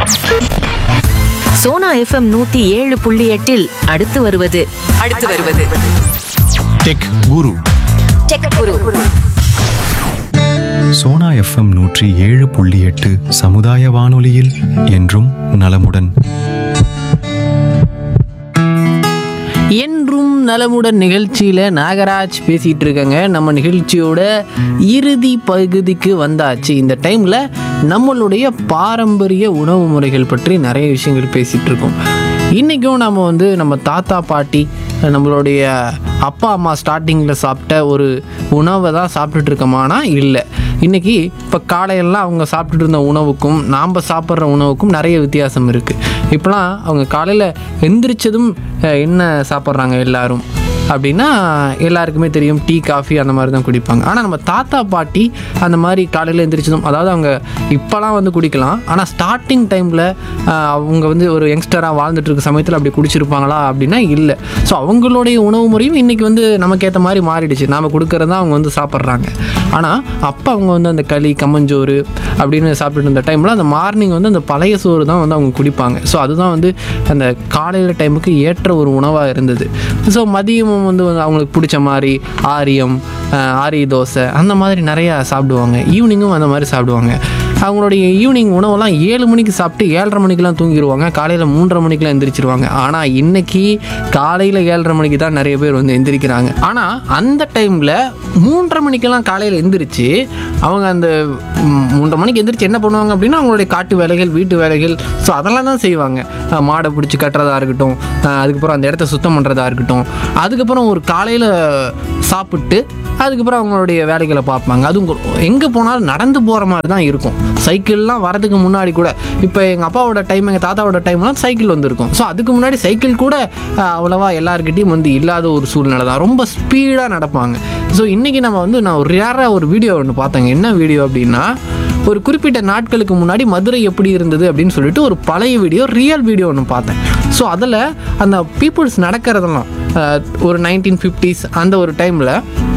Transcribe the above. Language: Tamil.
சோனா எஃப்எம் நூத்தி ஏழு புள்ளி எட்டில் அடுத்து வருவது அடுத்து வருவது tech guru tech guru Sona FM நூற்றி ஏழு புள்ளி எட்டு சமுதாய வானொலியில் என்றும் நலமுடன் என்றும் நலமுடன் நிகழ்ச்சியில் நாகராஜ் பேசிகிட்டு இருக்கேங்க நம்ம நிகழ்ச்சியோட இறுதி பகுதிக்கு வந்தாச்சு இந்த டைமில் நம்மளுடைய பாரம்பரிய உணவு முறைகள் பற்றி நிறைய விஷயங்கள் பேசிகிட்டு இருக்கோம் இன்றைக்கும் நம்ம வந்து நம்ம தாத்தா பாட்டி நம்மளுடைய அப்பா அம்மா ஸ்டார்டிங்கில் சாப்பிட்ட ஒரு உணவை தான் சாப்பிட்டுட்டு இருக்கோமானா இல்லை இன்றைக்கி இப்போ காலையெல்லாம் அவங்க சாப்பிட்டுட்டு இருந்த உணவுக்கும் நாம் சாப்பிட்ற உணவுக்கும் நிறைய வித்தியாசம் இருக்குது இப்போலாம் அவங்க காலையில் எந்திரிச்சதும் அஹ், என்ன சாப்பிட்றாங்க எல்லாரும் அப்படின்னா எல்லாருக்குமே தெரியும் டீ காஃபி அந்த மாதிரி தான் குடிப்பாங்க ஆனால் நம்ம தாத்தா பாட்டி அந்த மாதிரி காலையில் எந்திரிச்சதும் அதாவது அவங்க இப்போலாம் வந்து குடிக்கலாம் ஆனால் ஸ்டார்டிங் டைமில் அவங்க வந்து ஒரு யங்ஸ்டராக வாழ்ந்துட்டு இருக்க சமயத்தில் அப்படி குடிச்சிருப்பாங்களா அப்படின்னா இல்லை ஸோ அவங்களுடைய உணவு முறையும் இன்றைக்கி வந்து நமக்கு ஏற்ற மாதிரி மாறிடுச்சு நாம் கொடுக்கறது தான் அவங்க வந்து சாப்பிட்றாங்க ஆனால் அப்போ அவங்க வந்து அந்த களி கம்மஞ்சோறு அப்படின்னு சாப்பிட்டுட்டு இருந்த டைமில் அந்த மார்னிங் வந்து அந்த பழைய சோறு தான் வந்து அவங்க குடிப்பாங்க ஸோ அதுதான் வந்து அந்த காலையில் டைமுக்கு ஏற்ற ஒரு உணவாக இருந்தது ஸோ மதியமும் வந்து வந்து அவங்களுக்கு பிடிச்ச மாதிரி ஆரியம் அஹ், ஆரிய தோசை அந்த மாதிரி நிறையா சாப்பிடுவாங்க ஈவினிங்கும் அந்த மாதிரி சாப்பிடுவாங்க அவங்களுடைய ஈவினிங் உணவெல்லாம் ஏழு மணிக்கு சாப்பிட்டு ஏழரை மணிக்கெலாம் தூங்கிடுவாங்க காலையில் மூன்றரை மணிக்கெலாம் எந்திரிச்சிருவாங்க ஆனால் இன்னைக்கு காலையில் ஏழரை மணிக்கு தான் நிறைய பேர் வந்து எந்திரிக்கிறாங்க ஆனால் அந்த டைமில் மூன்றரை மணிக்கெல்லாம் காலையில் எந்திரிச்சு அவங்க அந்த ம், மூன்றரை மணிக்கு எந்திரிச்சு என்ன பண்ணுவாங்க அப்படின்னா அவங்களுடைய காட்டு வேலைகள் வீட்டு வேலைகள் ஸோ அதெல்லாம் தான் செய்வாங்க அஹ், மாடை பிடிச்சி கட்டுறதா இருக்கட்டும் அஹ், அதுக்கப்புறம் அந்த இடத்த சுத்தம் பண்ணுறதா இருக்கட்டும் அதுக்கப்புறம் ஒரு காலையில் சாப்பிட்டு அதுக்கப்புறம் அவங்களுடைய வேலைகளை பார்ப்பாங்க அதுவும் எங்கே போனாலும் நடந்து போகிற மாதிரி தான் இருக்கும் சைக்கிள்லாம் வரதுக்கு முன்னாடி கூட இப்போ எங்கள் அப்பாவோட டைம் எங்கள் தாத்தாவோட டைம்லாம் சைக்கிள் வந்திருக்கும் ஸோ அதுக்கு முன்னாடி சைக்கிள் கூட அஹ், அவ்வளவா எல்லாருக்கிட்டையும் வந்து இல்லாத ஒரு சூழ்நிலை தான் ரொம்ப ஸ்பீடாக நடப்பாங்க ஸோ இன்றைக்கி நம்ம வந்து நான் ஒரு ரேராக ஒரு வீடியோ ஒன்று பார்த்தேங்க என்ன வீடியோ அப்படின்னா ஒரு குறிப்பிட்ட நாட்களுக்கு முன்னாடி மதுரை எப்படி இருந்தது அப்படின்னு சொல்லிட்டு ஒரு பழைய வீடியோ ரியல் வீடியோ ஒன்று பார்த்தேன் ஸோ அதில் அந்த பீப்புள்ஸ் நடக்கிறதெல்லாம் அஹ், ஒரு நைன்டீன் ஃபிஃப்டிஸ் அந்த ஒரு டைமில்